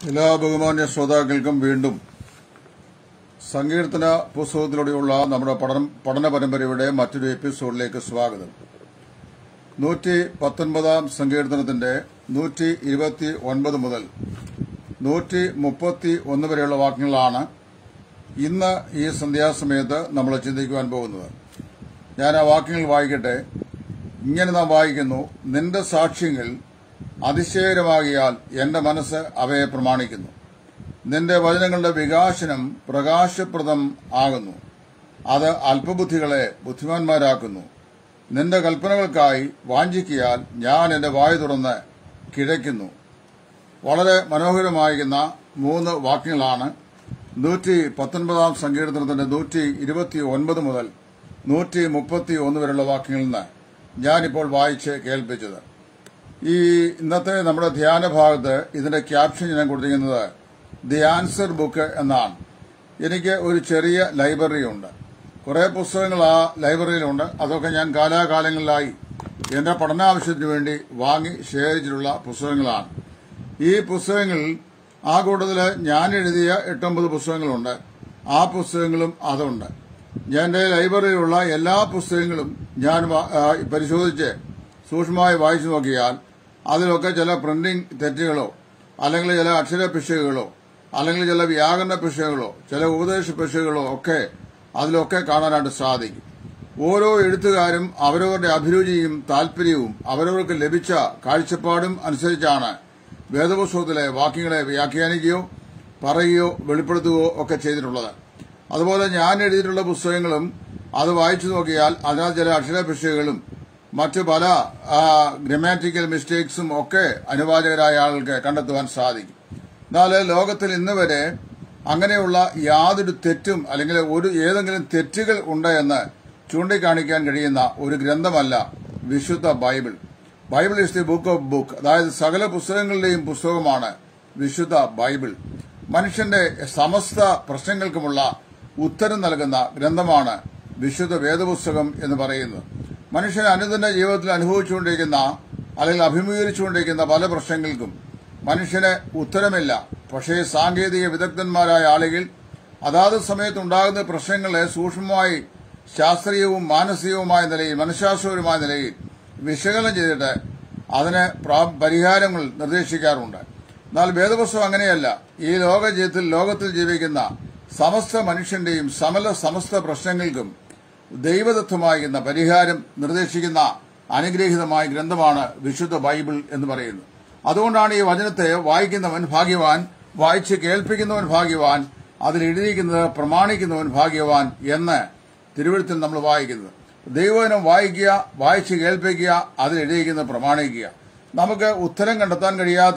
എല്ലാ ബഹുമാന്യ ശ്രോതാക്കൾക്കും വീണ്ടും സങ്കീർത്തന പുസ്തകത്തിലൂടെയുള്ള നമ്മുടെ പഠനം പഠന പരമ്പരയുടെ മറ്റൊരു എപ്പിസോഡിലേക്ക് സ്വാഗതം നൂറ്റി പത്തൊൻപതാം സങ്കീർത്തനത്തിന്റെ നൂറ്റി ഇരുപത്തി ഒൻപത് മുതൽ നൂറ്റി മുപ്പത്തി ഒന്ന് വരെയുള്ള വാക്യങ്ങളാണ് ഇന്ന് ഈ സന്ധ്യാസമയത്ത് നമ്മൾ ചിന്തിക്കുവാൻ പോകുന്നത് ഞാൻ ആ വാക്യങ്ങൾ വായിക്കട്ടെ ഇങ്ങനെ നാം വായിക്കുന്നു നിന്റെ സാക്ഷ്യങ്ങൾ അതിശയകരമാകിയാൽ എന്റെ മനസ്സ് അവയെ പ്രമാണിക്കുന്നു നിന്റെ വചനങ്ങളുടെ വികാസനം പ്രകാശപ്രദം ആകുന്നു അത് അല്പബുദ്ധികളെ ബുദ്ധിമാന്മാരാക്കുന്നു നിന്റെ കൽപ്പനകൾക്കായി വാഞ്ചിക്കിയാൽ ഞാൻ എന്റെ വായു തുറന്ന് കിഴയ്ക്കുന്നു വളരെ മനോഹരമായിരിക്കുന്ന മൂന്ന് വാക്യങ്ങളാണ് നൂറ്റി പത്തൊൻപതാം സങ്കീർത്തനത്തിന്റെ നൂറ്റി ഇരുപത്തി ഒൻപത് മുതൽ നൂറ്റി മുപ്പത്തി ഒന്ന് വരെയുള്ള വാക്യങ്ങളിൽ നിന്ന് ഞാനിപ്പോൾ വായിച്ച് കേൾപ്പിച്ചത് ഈ ഇന്നത്തെ നമ്മുടെ ധ്യാന ഭാഗത്ത് ഇതിന്റെ ക്യാപ്ഷൻ ഞാൻ കൊടുത്തിരിക്കുന്നത് ദി ആൻസർ ബുക്ക് എന്നാണ് എനിക്ക് ഒരു ചെറിയ ലൈബ്രറി ഉണ്ട് കുറെ പുസ്തകങ്ങൾ ആ ലൈബ്രറിയിലുണ്ട് അതൊക്കെ ഞാൻ കാലാകാലങ്ങളിലായി എന്റെ പഠനാവശ്യത്തിന് വേണ്ടി വാങ്ങി ശേഖരിച്ചിട്ടുള്ള പുസ്തകങ്ങളാണ് ഈ പുസ്തകങ്ങളിൽ ആ കൂട്ടത്തില് ഞാൻ എഴുതിയ എട്ടൊമ്പത് പുസ്തകങ്ങളുണ്ട് ആ പുസ്തകങ്ങളും അതുണ്ട് ഞാൻ എന്റെ ലൈബ്രറിയിലുള്ള എല്ലാ പുസ്തകങ്ങളും ഞാൻ വാ- ആ, പരിശോധിച്ച് സൂക്ഷ്മമായി വായിച്ചു നോക്കിയാൽ അതിലൊക്കെ ചില പ്രിന്റിംഗ് തെറ്റുകളോ അല്ലെങ്കിൽ ചില അക്ഷര പിശകുകളോ അല്ലെങ്കിൽ ചില വ്യാകരണ പിശകുകളോ ചില ഉപദേശ പിശകുകളോ ഒക്കെ അതിലൊക്കെ കാണാനായിട്ട് സാധിക്കും ഓരോ എഴുത്തുകാരും അവരവരുടെ അഭിരുചിയും താല്പര്യവും അവരവർക്ക് ലഭിച്ച കാഴ്ചപ്പാടും അനുസരിച്ചാണ് വേദപുസ്തകത്തിലെ വാക്യങ്ങളെ വ്യാഖ്യാനിക്കുകയോ പറയുകയോ വെളിപ്പെടുത്തുകയോ ഒക്കെ ചെയ്തിട്ടുള്ളത് അതുപോലെ ഞാൻ എഴുതിയിട്ടുള്ള പുസ്തകങ്ങളും അത് വായിച്ചു നോക്കിയാൽ അതിനകത്ത് ചില അക്ഷര പിശകുകളും മറ്റു പല ഗ്രമാറ്റിക്കൽ മിസ്റ്റേക്സും ഒക്കെ അനുവാചകരായ ആൾക്ക് കണ്ടെത്തുവാൻ സാധിക്കും എന്നാൽ ലോകത്തിൽ ഇന്ന് വരെ അങ്ങനെയുള്ള യാതൊരു തെറ്റും അല്ലെങ്കിൽ ഒരു ഏതെങ്കിലും തെറ്റുകൾ ഉണ്ട് എന്ന് ചൂണ്ടിക്കാണിക്കാൻ കഴിയുന്ന ഒരു ഗ്രന്ഥമല്ല വിശുദ്ധ Bible Bible is the book of book അതായത് സകല പുസ്തകങ്ങളുടെയും പുസ്തകമാണ് വിശുദ്ധ ബൈബിൾ മനുഷ്യന്റെ സമസ്ത പ്രശ്നങ്ങൾക്കുമുള്ള ഉത്തരം നൽകുന്ന ഗ്രന്ഥമാണ് വിശുദ്ധ വേദപുസ്തകം എന്ന് പറയുന്നത് മനുഷ്യൻ അനുദിന ജീവിതത്തിൽ അനുഭവിച്ചുകൊണ്ടിരിക്കുന്ന അല്ലെങ്കിൽ അഭിമുഖീകരിച്ചുകൊണ്ടിരിക്കുന്ന പല പ്രശ്നങ്ങൾക്കും മനുഷ്യന് ഉത്തരമില്ല പക്ഷേ സാങ്കേതിക വിദഗ്ധന്മാരായ ആളുകൾ അതാത് സമയത്തുണ്ടാകുന്ന പ്രശ്നങ്ങളെ സൂക്ഷ്മമായി ശാസ്ത്രീയവും മാനസികവുമായ നിലയിൽ മനഃശാസ്ത്രപരമായ നിലയിൽ വിശകലനം ചെയ്തിട്ട് അതിന് പ്രാ- പരിഹാരങ്ങൾ നിർദ്ദേശിക്കാറുണ്ട് എന്നാൽ വേദപുസ്തകം അങ്ങനെയല്ല ഈ ലോക ജീവിതത്തിൽ ലോകത്തിൽ ജീവിക്കുന്ന സമസ്ത മനുഷ്യന്റെയും സമല സമസ്ത പ്രശ്നങ്ങൾക്കും ദൈവദത്തമായിരുന്ന പരിഹാരം നിർദ്ദേശിക്കുന്ന അനുഗ്രഹീതമായ ഗ്രന്ഥമാണ് വിശുദ്ധ ബൈബിൾ എന്ന് പറയുന്നത് അതുകൊണ്ടാണ് ഈ വചനത്തെ വായിക്കുന്നവൻ ഭാഗ്യവാൻ വായിച്ച് കേൾപ്പിക്കുന്നവൻ ഭാഗ്യവാൻ അതിൽ എഴുതിയിരിക്കുന്നത് പ്രമാണിക്കുന്നവൻ ഭാഗ്യവാൻ എന്ന് തിരുവഴുത്തിൽ നമ്മൾ വായിക്കുന്നത് ദൈവവചനം വായിക്കുക വായിച്ച് കേൾപ്പിക്കുക അതിൽ എഴുതിയിരിക്കുന്നത് പ്രമാണിക്കുക നമുക്ക് ഉത്തരം കണ്ടെത്താൻ കഴിയാത്ത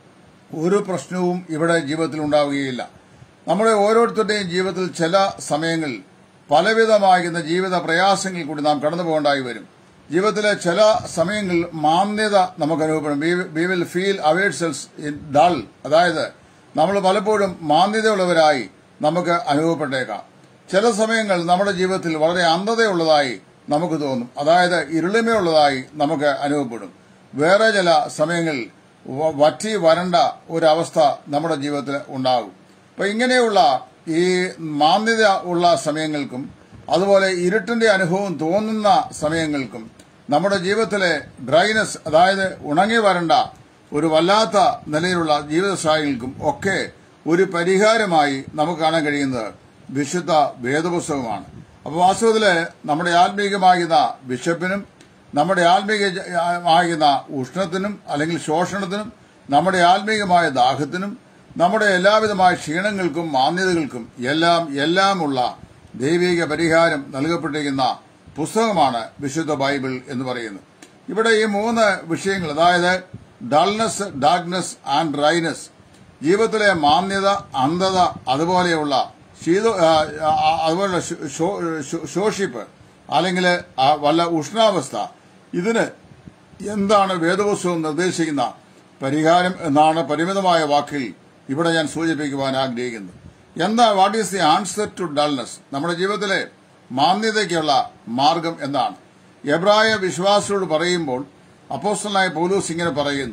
ഒരു പ്രശ്നവും ഇവിടെ ജീവിതത്തിൽ ഉണ്ടാവുകയില്ല നമ്മുടെ ഓരോരുത്തരുടെയും ജീവിതത്തിൽ ചില സമയങ്ങളിൽ പലവിധമാകുന്ന ജീവിത പ്രയാസങ്ങളിൽ കൂടി നാം കടന്നു പോകേണ്ടായി വരും ജീവിതത്തിലെ ചില സമയങ്ങളിൽ മാന്യത നമുക്ക് അനുഭവപ്പെടും we will feel awed cells in dull അതായത് നമ്മൾ പലപ്പോഴും മാന്യതയുള്ളവരായി നമുക്ക് അനുഭവപ്പെട്ടേക്കാം ചില സമയങ്ങൾ നമ്മുടെ ജീവിതത്തിൽ വളരെ അന്ധതയുള്ളതായി നമുക്ക് തോന്നും അതായത് ഇരുളിമയുള്ളതായി നമുക്ക് അനുഭവപ്പെടും വേറെ ചില സമയങ്ങളിൽ വ- വറ്റി വരണ്ട ഒരവസ്ഥ നമ്മുടെ ജീവിതത്തിൽ ഉണ്ടാകും അപ്പൊ ഇങ്ങനെയുള്ള ഈ മാന്യത ഉള്ള സമയങ്ങൾക്കും അതുപോലെ ഇരുട്ടിന്റെ അനുഭവം തോന്നുന്ന സമയങ്ങൾക്കും നമ്മുടെ ജീവിതത്തിലെ ഡ്രൈനസ് അതായത് ഉണങ്ങി വരണ്ട ഒരു വല്ലാത്ത നിലയിലുള്ള ജീവിതശാലികൾക്കും ഒക്കെ ഒരു പരിഹാരമായി നമുക്ക് കാണാൻ കഴിയുന്നത് വിശുദ്ധ വേദപുസ്തകമാണ് അപ്പൊ വാസ്തവത്തില് നമ്മുടെ ആത്മീകമാകുന്ന ബിഷപ്പിനും നമ്മുടെ ആത്മീകമാകുന്ന ഉഷ്ണത്തിനും അല്ലെങ്കിൽ ശോഷണത്തിനും നമ്മുടെ ആത്മീകമായ ദാഹത്തിനും നമ്മുടെ എല്ലാവിധമായ ക്ഷീണങ്ങൾക്കും മാന്യതകൾക്കും എല്ലാം എല്ലാമുള്ള ദൈവിക പരിഹാരം നൽകപ്പെട്ടിരിക്കുന്ന പുസ്തകമാണ് വിശുദ്ധ ബൈബിൾ എന്ന് പറയുന്നത് ഇവിടെ ഈ മൂന്ന് വിഷയങ്ങൾ അതായത് ഡൾനെസ് ഡാർക്ക്നെസ് ആൻഡ് ഡ്രൈനെസ് ജീവിതത്തിലെ മാന്യത അന്ധത അതുപോലെയുള്ള ശീത ആ, ആ, അതുപോലുള്ള ശോ- ശോ- ശോ- ശോഷിപ്പ് അല്ലെങ്കിൽ ആ, വല്ല ഉഷ്ണാവസ്ഥ ഇതിന് എന്താണ് വേദപുസ്തകം നിർദ്ദേശിക്കുന്ന പരിഹാരം എന്നാണ് പരിമിതമായ വാക്കിൽ ഇവിടെ ഞാൻ സൂചിപ്പിക്കുവാൻ ആഗ്രഹിക്കുന്നത് എന്താ what is the answer to dullness നമ്മുടെ ജീവിതത്തിലെ മാന്യതയ്ക്കുള്ള മാർഗം എന്താണ് എബ്രായ വിശ്വാസിയോട് പറയുമ്പോൾ അപ്പോസ്റ്റലായ പൗലൂസ് ഇങ്ങനെ പറയുന്നു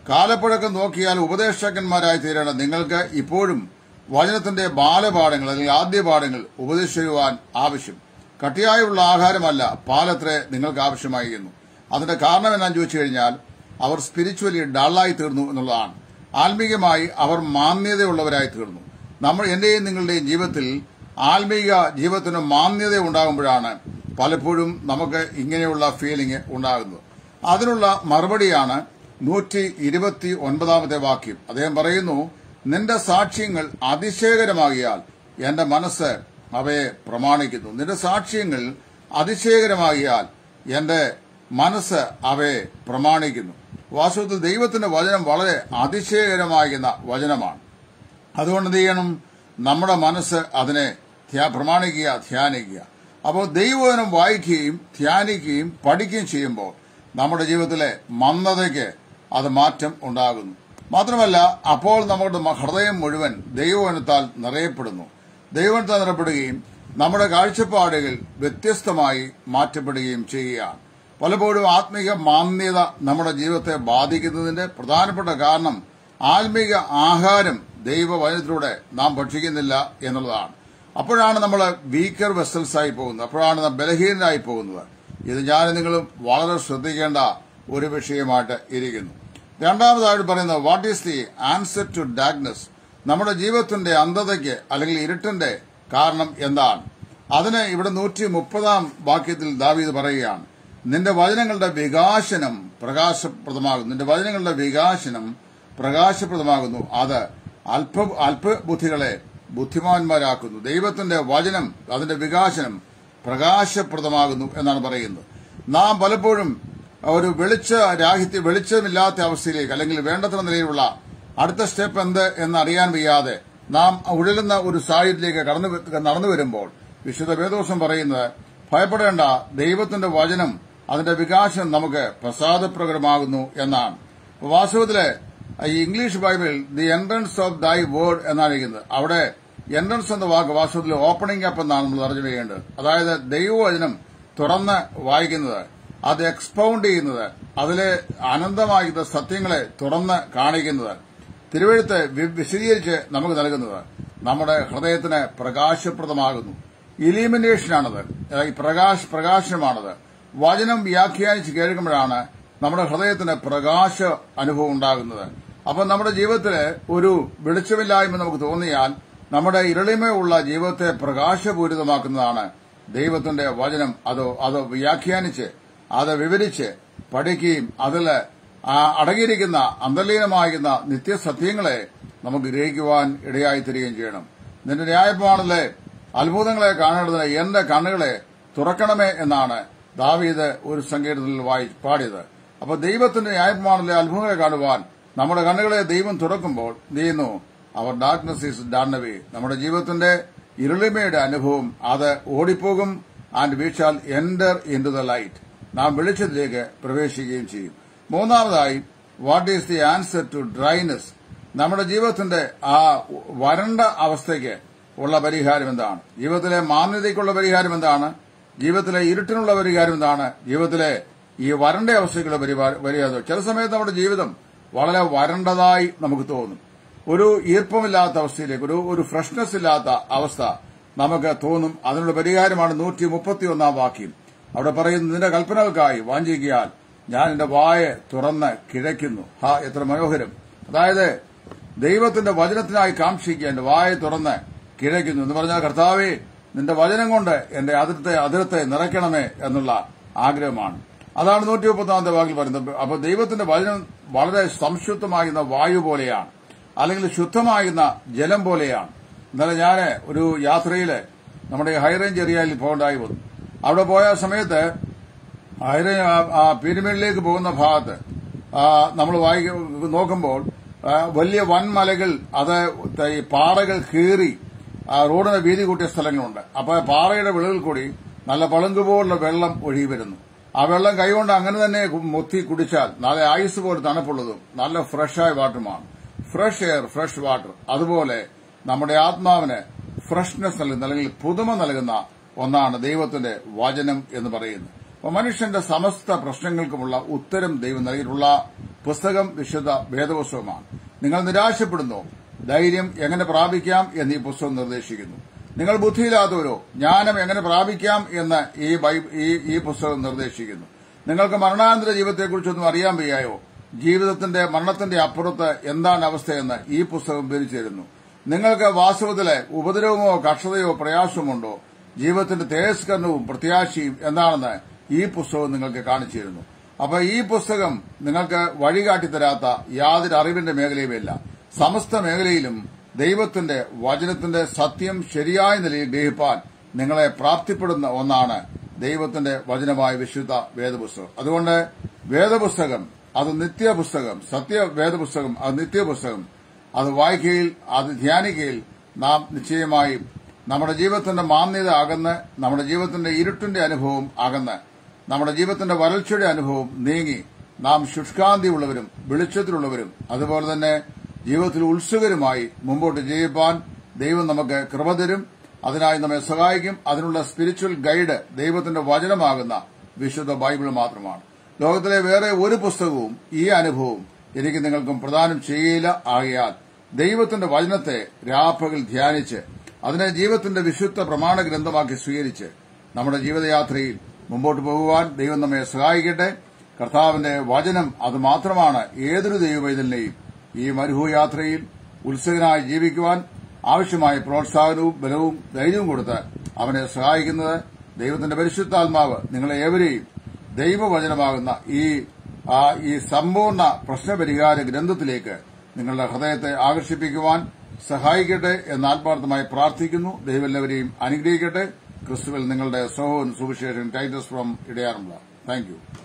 കാലപ്പഴക്കം നോക്കിയാൽ ഉപദേശകന്മാരായി തീരേണ്ട നിങ്ങൾക്ക് ഇപ്പോഴും വചനത്തിന്റെ ബാലപാഠങ്ങൾ അല്ലെങ്കിൽ ആദ്യ പാഠങ്ങൾ ഉപദേശിക്കുവാൻ ആവശ്യം കട്ടിയായുള്ള ആഹാരമല്ല പാലത്രേ നിങ്ങൾക്ക് ആവശ്യമായിരുന്നു അതിന്റെ കാരണം എന്നാന്ന് ചോദിച്ചു കഴിഞ്ഞാൽ അവർ സ്പിരിച്വലി ഡള്ളായി തീർന്നു എന്നുള്ളതാണ് ആത്മീകമായി അവർ മാന്യതയുള്ളവരായി തീർന്നു നമ്മൾ എന്റെയും നിങ്ങളുടെയും ജീവിതത്തിൽ ആത്മീക ജീവിതത്തിന് മാന്യത ഉണ്ടാകുമ്പോഴാണ് പലപ്പോഴും നമുക്ക് ഇങ്ങനെയുള്ള ഫീലിംഗ് ഉണ്ടാകുന്നത് അതിനുള്ള മറുപടിയാണ് നൂറ്റി ഇരുപത്തി ഒൻപതാമത്തെ വാക്യം അദ്ദേഹം പറയുന്നു നിന്റെ സാക്ഷ്യങ്ങൾ അതിശയകരമാകിയാൽ എന്റെ മനസ്സ് അവയെ പ്രമാണിക്കുന്നു നിന്റെ സാക്ഷ്യങ്ങൾ അതിശയകരമാകിയാൽ എന്റെ മനസ്സ് അവയെ പ്രമാണിക്കുന്നു വാസ്തവത്തിൽ ദൈവത്തിന്റെ വചനം വളരെ അതിശയകരമാകുന്ന വചനമാണ് അതുകൊണ്ട് എന്ത് ചെയ്യണം നമ്മുടെ മനസ്സ് അതിനെ ധ്യാ- പ്രമാണിക്കുക ധ്യാനിക്കുക അപ്പോൾ ദൈവവചനം വായിക്കുകയും ധ്യാനിക്കുകയും പഠിക്കുകയും ചെയ്യുമ്പോൾ നമ്മുടെ ജീവിതത്തിലെ മന്ദതയ്ക്ക് അത് മാറ്റം ഉണ്ടാകുന്നു മാത്രമല്ല അപ്പോൾ നമ്മുടെ മ- ഹൃദയം മുഴുവൻ ദൈവവചനത്താൽ നിറയപ്പെടുന്നു ദൈവവചനത്താൽ നിറയപ്പെടുകയും നമ്മുടെ കാഴ്ചപ്പാടുകൾ വ്യത്യസ്തമായി മാറ്റപ്പെടുകയും ചെയ്യുകയാണ് പലപ്പോഴും ആത്മീക മാന്യത നമ്മുടെ ജീവിതത്തെ ബാധിക്കുന്നതിന്റെ പ്രധാനപ്പെട്ട കാരണം ആത്മീക ആഹാരം ദൈവവചനത്തിലൂടെ നാം ഭക്ഷിക്കുന്നില്ല എന്നുള്ളതാണ് അപ്പോഴാണ് നമ്മൾ വീക്കർ വെസൽസ് ആയി പോകുന്നത് അപ്പോഴാണ് നാം ബലഹീനരായി പോകുന്നത് ഇത് ഞാൻ നിങ്ങളും വളരെ ശ്രദ്ധിക്കേണ്ട ഒരു വിഷയമായിട്ട് ഇരിക്കുന്നു രണ്ടാമതായിട്ട് പറയുന്നത് what is the answer to darkness നമ്മുടെ ജീവിതത്തിന്റെ അന്ധതയ്ക്ക് അല്ലെങ്കിൽ ഇരുട്ടിന്റെ കാരണം എന്താണ് അതിന് ഇവിടെ നൂറ്റി മുപ്പതാം വാക്യത്തിൽ ദാവീദ് പറയുകയാണ് നിന്റെ വചനങ്ങളുടെ വികാസനം പ്രകാശപ്രദമാകുന്നു നിന്റെ വചനങ്ങളുടെ വികാസനം പ്രകാശപ്രദമാകുന്നു അത് അല്പ അല്പബുദ്ധികളെ ബുദ്ധിമാന്മാരാക്കുന്നു ദൈവത്തിന്റെ വചനം അതിന്റെ വികാസനം പ്രകാശപ്രദമാകുന്നു എന്നാണ് പറയുന്നത് നാം പലപ്പോഴും ഒരു വെളിച്ച രാഹിത്യ വെളിച്ചമില്ലാത്ത അവസ്ഥയിലേക്ക് അല്ലെങ്കിൽ വേണ്ടത്ര നിലയിലുള്ള അടുത്ത സ്റ്റെപ്പ് എന്ത് എന്നറിയാൻ വയ്യാതെ നാം ഉഴലുന്ന ഒരു സാഹചര്യത്തിലേക്ക് കടന്നു വ- നടന്നു വരുമ്പോൾ വിശുദ്ധ വേദോസം പറയുന്നത് ഭയപ്പെടേണ്ട ദൈവത്തിന്റെ വചനം അതിന്റെ വികാസം നമുക്ക് പ്രസാദപ്രകരമാകുന്നു എന്നാണ് അപ്പൊ വാസ്തവത്തില് ഈ English Bible the entrance of thy word എന്നാണ് ഇരിക്കുന്നത് അവിടെ എൻട്രൻസ് എന്ന വാക്ക് വാസ്തവത്തിൽ ഓപ്പണിംഗ് അപ്പ് എന്നാണ് നമ്മൾ തർജ്ജമ ചെയ്യേണ്ടത് അതായത് ദൈവവചനം തുറന്ന് വായിക്കുന്നത് അത് എക്സ്പൗണ്ട് ചെയ്യുന്നത് അതിലെ അനന്തമാകുന്ന സത്യങ്ങളെ തുറന്ന് കാണിക്കുന്നത് തിരുവഴുത്ത് വി- വിശദീകരിച്ച് നമുക്ക് നൽകുന്നത് നമ്മുടെ ഹൃദയത്തിന് പ്രകാശപ്രദമാകുന്നു ഇലിമിനേഷനാണത് ഈ പ്രകാശ് പ്രകാശനമാണത് വചനം വ്യാഖ്യാനിച്ച് കേൾക്കുമ്പോഴാണ് നമ്മുടെ ഹൃദയത്തിന് പ്രകാശ അനുഭവം ഉണ്ടാകുന്നത് അപ്പൊ നമ്മുടെ ജീവിതത്തിൽ ഒരു വെളിച്ചമില്ലായ്മ നമുക്ക് തോന്നിയാൽ നമ്മുടെ ഇരളിമയുള്ള ജീവിതത്തെ പ്രകാശപൂരിതമാക്കുന്നതാണ് ദൈവത്തിന്റെ വചനം അത് അത് വ്യാഖ്യാനിച്ച് അത് വിവരിച്ച് പഠിക്കുകയും അതിൽ ആ അടങ്ങിയിരിക്കുന്ന അന്തർലീനമാകുന്ന നിത്യസത്യങ്ങളെ നമുക്ക് ഗ്രഹിക്കുവാൻ ഇടയായിത്തീരുകയും ചെയ്യണം നിന്റെ ന്യായപ്രമാണത്തിലെ അത്ഭുതങ്ങളെ കാണേണ്ടതിന് എന്റെ കണ്ണുകളെ തുറക്കണമേ എന്നാണ് ദാവീദ് ഒരു സങ്കീർത്തനത്തിൽ വായി പാടിയത് അപ്പൊ ദൈവത്തിന്റെ ന്യായപ്രമാണത്തിലെ അത്ഭുതങ്ങളെ കാണുവാൻ നമ്മുടെ കണ്ണുകളെ ദൈവം തുറക്കുമ്പോൾ എന്ത് ചെയ്യുന്നു അവർ ഡാർക്ക്നെസ് ഈസ് ഡൺ അവേ നമ്മുടെ ജീവിതത്തിന്റെ ഇരുളിമയുടെ അനുഭവം അത് ഓടിപ്പോകും and we shall enter into the light നാം വെളിച്ചത്തിലേക്ക് പ്രവേശിക്കുകയും ചെയ്യും മൂന്നാമതായി what is the answer to dryness നമ്മുടെ ജീവിതത്തിന്റെ ആ വരണ്ട അവസ്ഥയ്ക്ക് ഉള്ള പരിഹാരം എന്താണ് ജീവിതത്തിലെ മാന്യതയ്ക്കുള്ള പരിഹാരം എന്താണ് ജീവിതത്തിലെ ഇരുട്ടിനുള്ള പരിഹാരം എന്താണ് ജീവിതത്തിലെ ഈ വരണ്ട അവസ്ഥയ്ക്കുള്ള പരിഹാരം പരിഹാരം ചില സമയത്ത് നമ്മുടെ ജീവിതം വളരെ വരണ്ടതായി നമുക്ക് തോന്നും ഒരു ഈർപ്പമില്ലാത്ത അവസ്ഥയിലേക്ക് ഒരു ഒരു ഫ്രഷ്നെസ് ഇല്ലാത്ത അവസ്ഥ നമുക്ക് തോന്നും അതിനുള്ള പരിഹാരമാണ് നൂറ്റി മുപ്പത്തി ഒന്നാം വാക്യം അവിടെ പറയുന്നു നിന്റെ കൽപ്പനകൾക്കായി വാഞ്ചിക്കിയാൽ ഞാൻ എന്റെ വായ തുറന്ന് കിഴയ്ക്കുന്നു ഹാ എത്ര മനോഹരം അതായത് ദൈവത്തിന്റെ വചനത്തിനായി കാക്ഷിക്കുക എന്റെ വായ തുറന്ന് കിഴയ്ക്കുന്നു എന്ന് പറഞ്ഞാൽ കർത്താവേ നിന്റെ വചനം കൊണ്ട് എന്റെ അതിർത്തെ അതിരത്തെ നിറയ്ക്കണമേ എന്നുള്ള ആഗ്രഹമാണ് അതാണ് നൂറ്റി മുപ്പത്താമത്തെ വാക്കിൽ പറയുന്നത് അപ്പൊ ദൈവത്തിന്റെ വചനം വളരെ സംശുദ്ധമാകുന്ന വായു പോലെയാണ് അല്ലെങ്കിൽ ശുദ്ധമാകുന്ന ജലം പോലെയാണ് ഇന്നലെ ഞാൻ ഒരു യാത്രയില് നമ്മുടെ ഹൈ റേഞ്ച് ഏരിയയിൽ പോകേണ്ടായി വന്നു അവിടെ പോയ സമയത്ത് ഹൈറേ പിരമിഡിലേക്ക് പോകുന്ന ഭാഗത്ത് നമ്മൾ വായിക്ക നോക്കുമ്പോൾ ആ, വലിയ വൻമലകൾ അത് ഈ പാറകൾ കീറി ആ, റോഡിന് വീതി കൂട്ടിയ സ്ഥലങ്ങളുണ്ട് അപ്പൊ പാറയുടെ വിളവിൽ കൂടി നല്ല പളുങ്കുപോലുള്ള വെള്ളം ഒഴുകി വരുന്നു ആ വെള്ളം കൈകൊണ്ട് അങ്ങനെ തന്നെ മുത്തി കുടിച്ചാൽ നല്ല ആയുസ് പോലെ തണുപ്പുള്ളതും നല്ല ഫ്രഷായ വാട്ടറുമാണ് ഫ്രഷ് എയർ ഫ്രഷ് വാട്ടർ അതുപോലെ നമ്മുടെ ആത്മാവിന് ഫ്രഷ്നെസ് നൽകുന്ന അല്ലെങ്കിൽ പുതുമ നൽകുന്ന ഒന്നാണ് ദൈവത്തിന്റെ വചനം എന്ന് പറയുന്നത് അപ്പോൾ മനുഷ്യന്റെ സമസ്ത പ്രശ്നങ്ങൾക്കുമുള്ള ഉത്തരം ദൈവം നൽകിയിട്ടുള്ള പുസ്തകം വിശുദ്ധ വേദപുസ്തകമാണ് നിങ്ങൾ നിരാശപ്പെടുന്നു ധൈര്യം എങ്ങനെ പ്രാപിക്കാം എന്ന് ഈ പുസ്തകം നിർദ്ദേശിക്കുന്നു നിങ്ങൾ ബുദ്ധിയില്ലാത്തവരോ ജ്ഞാനം എങ്ങനെ പ്രാപിക്കാം എന്ന് ഈ ബൈ- ഈ- ഈ പുസ്തകം നിർദ്ദേശിക്കുന്നു നിങ്ങൾക്ക് മരണാനന്തര ജീവിതത്തെക്കുറിച്ചൊന്നും അറിയാൻ വയ്യായോ ജീവിതത്തിന്റെ മരണത്തിന്റെ അപ്പുറത്ത് എന്താണ് അവസ്ഥയെന്ന് ഈ പുസ്തകം വിവരിച്ചു തരുന്നു നിങ്ങൾക്ക് വാസ്തവത്തിലെ ഉപദ്രവമോ കക്ഷതയോ പ്രയാസമുണ്ടോ ജീവിതത്തിന്റെ തേജസ്കരണവും പ്രത്യാശയും എന്താണെന്ന് ഈ പുസ്തകം നിങ്ങൾക്ക് കാണിച്ചു തരുന്നു അപ്പൊ ഈ പുസ്തകം നിങ്ങൾക്ക് വഴികാട്ടി തരാത്ത യാതൊരു അറിവിന്റെ മേഖലയുമില്ല സമസ്ത മേഖലയിലും ദൈവത്തിന്റെ വചനത്തിന്റെ സത്യം ശരിയായ നിലയിൽ ഗ്രഹിപ്പാൻ നിങ്ങളെ പ്രാപ്തിപ്പെടുന്ന ഒന്നാണ് ദൈവത്തിന്റെ വചനമായ വിശുദ്ധ വേദപുസ്തകം അതുകൊണ്ട് വേദപുസ്തകം അത് നിത്യപുസ്തകം സത്യ വേദപുസ്തകം അത് നിത്യപുസ്തകം അത് വായിക്കുകയിൽ അത് ധ്യാനിക്കുകയിൽ നാം നിശ്ചയമായും നമ്മുടെ ജീവിതത്തിന്റെ മാന്യത അകന്ന് നമ്മുടെ ജീവിതത്തിന്റെ ഇരുട്ടിന്റെ അനുഭവം അകന്ന് നമ്മുടെ ജീവിതത്തിന്റെ വരൾച്ചയുടെ അനുഭവം നീങ്ങി നാം ശുഷ്കാന്തിയുള്ളവരും വെളിച്ചത്തിലുള്ളവരും അതുപോലെ തന്നെ ജീവിതത്തിൽ ഉത്സുകരുമായി മുമ്പോട്ട് ജീവിപ്പാൻ ദൈവം നമുക്ക് കൃപ തരും അതിനായി നമ്മെ സഹായിക്കും അതിനുള്ള സ്പിരിച്വൽ ഗൈഡ് ദൈവത്തിന്റെ വചനമാകുന്ന വിശുദ്ധ ബൈബിൾ മാത്രമാണ് ലോകത്തിലെ വേറെ ഒരു പുസ്തകവും ഈ അനുഭവം എനിക്ക് നിങ്ങൾക്കും പ്രദാനം ചെയ്യുകയില്ല ആകയാൽ ദൈവത്തിന്റെ വചനത്തെ രാപ്പകൽ ധ്യാനിച്ച് അതിനെ ജീവിതത്തിന്റെ വിശുദ്ധ പ്രമാണ ഗ്രന്ഥമാക്കി സ്വീകരിച്ച് നമ്മുടെ ജീവിതയാത്രയിൽ മുമ്പോട്ട് പോകുവാൻ ദൈവം നമ്മെ സഹായിക്കട്ടെ കർത്താവിന്റെ വചനം അത് മാത്രമാണ് ഏതൊരു ദൈവവൈതലിനെയും ഈ മരുഭൂയാത്രയിൽ ഉത്സുകനായി ജീവിക്കുവാൻ ആവശ്യമായ പ്രോത്സാഹനവും ബലവും ധൈര്യവും കൊടുത്ത് അവനെ സഹായിക്കുന്നത് ദൈവത്തിന്റെ പരിശുദ്ധാത്മാവ് നിങ്ങളെ ഏവരെയും ദൈവവചനമാകുന്ന ഈ ആ ഈ സമ്പൂർണ്ണ പ്രശ്നപരിഹാര ഗ്രന്ഥത്തിലേക്ക് നിങ്ങളുടെ ഹൃദയത്തെ ആകർഷിപ്പിക്കുവാൻ സഹായിക്കട്ടെ എന്ന് ആത്മാർത്ഥമായി പ്രാർത്ഥിക്കുന്നു ദൈവം എല്ലാവരെയും അനുഗ്രഹിക്കട്ടെ ക്രിസ്തുവിൽ നിങ്ങളുടെ സഹോൻ സുവിശേഷൻ ടൈറ്റസ് ഫ്രം ഇടയാറുമുള്ള താങ്ക് യു